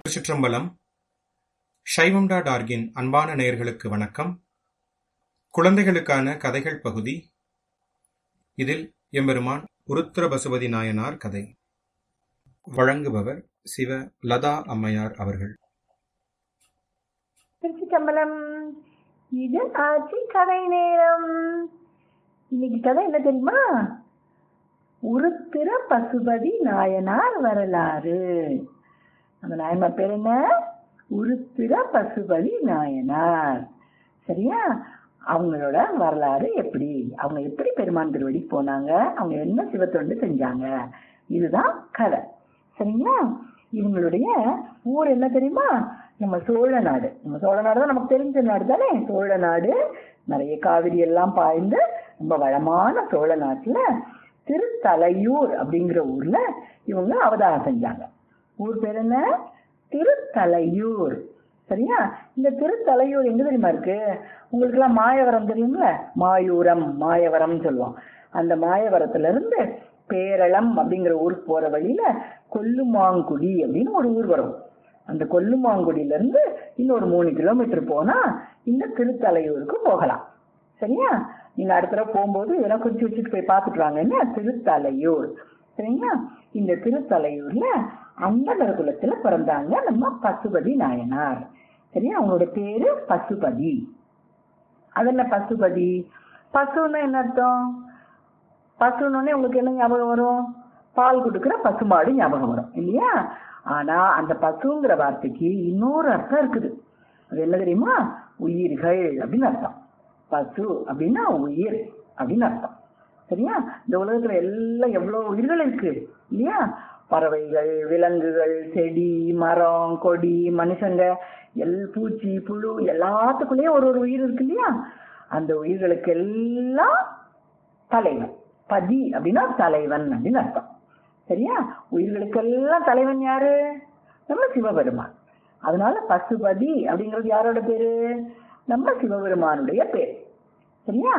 திருச்சிற்றம்பலம் சைவம் டாட் ஆர்கின் அன்பான நேயர்களுக்கு வணக்கம் குழந்தைகளுக்கான கதைகள் பகுதி இதில் எம்பெருமான் உருத்திர பசுபதி நாயனார் கதை வழங்குபவர் சிவ லதா அம்மையார் அவர்கள் திருச்சிட்டம்பலம் இது ஆட்சி கதை நேரம் இன்னைக்கு கதை என்ன தெரியுமா உருத்திர பசுபதி நாயனார் வரலாறு அந்த நாயனார் பேர் என்ன உருத்திர பசுபதி நாயனார் சரியா அவங்களோட வரலாறு எப்படி அவங்க எப்படி பெருமான் திருவடி போனாங்க அவங்க என்ன சிவத்தொண்டு செஞ்சாங்க இதுதான் கதை சரிங்களா இவங்களுடைய ஊர் என்ன தெரியுமா நம்ம சோழ நாடு நம்ம சோழ நாடு தான் நமக்கு தெரிஞ்ச நாடு தானே சோழ நாடு நிறைய காவிரி எல்லாம் பாய்ந்து ரொம்ப வளமான சோழ நாட்டுல திருத்தலையூர் அப்படிங்கிற ஊர்ல இவங்க அவதாரம் செஞ்சாங்க ஊர் பேர் என்ன திருத்தலையூர் சரியா இந்த திருத்தலையூர் எங்க தெரியுமா இருக்கு உங்களுக்கு எல்லாம் மாயவரம் தெரியுங்களா மாயூரம் மாயவரம் சொல்லுவோம் அந்த மாயவரத்துல இருந்து பேரளம் அப்படிங்கிற ஊருக்கு போற வழியில கொல்லுமாங்குடி அப்படின்னு ஒரு ஊர் வரும் அந்த கொல்லுமாங்குடியில இருந்து இன்னொரு மூணு கிலோமீட்டர் போனா இந்த திருத்தலையூருக்கு போகலாம் சரியா நீங்க அடுத்த தடவை போகும்போது இதெல்லாம் குறிச்சு வச்சுட்டு போய் பார்த்துட்டு வாங்க என்ன திருத்தலையூர் சரிங்களா இந்த திருத்தலையூர்ல அந்தகர குலத்துல பிறந்தாங்க நம்ம பசுபதி நாயனார் சரியா அவங்களோட பேரு பசுபதி அது என்ன பசுபதி பசுன்னா என்ன அர்த்தம் பசுன்னொடனே உங்களுக்கு என்ன ஞாபகம் வரும் பால் கொடுக்குற பசுமாடு ஞாபகம் வரும் இல்லையா ஆனா அந்த பசுங்கிற வார்த்தைக்கு இன்னொரு அர்த்தம் இருக்குது அது என்ன தெரியுமா உயிர்கள் அப்படின்னு அர்த்தம் பசு அப்படின்னா உயிர் அப்படின்னு அர்த்தம் சரியா இந்த உலகத்துல எல்லாம் எவ்வளவு உயிர்கள் இருக்கு இல்லையா பறவைகள் விலங்குகள் செடி மரம் கொடி மனுஷங்க எல் பூச்சி புழு எல்லாத்துக்குள்ளேயும் ஒரு ஒரு உயிர் இருக்கு இல்லையா அந்த உயிர்களுக்கு எல்லாம் தலைவன் பதி அப்படின்னா தலைவன் அப்படின்னு அர்த்தம் சரியா உயிர்களுக்கெல்லாம் தலைவன் யாரு நம்ம சிவபெருமான் அதனால பசுபதி அப்படிங்கிறது யாரோட பேரு நம்ம சிவபெருமானுடைய பேர் சரியா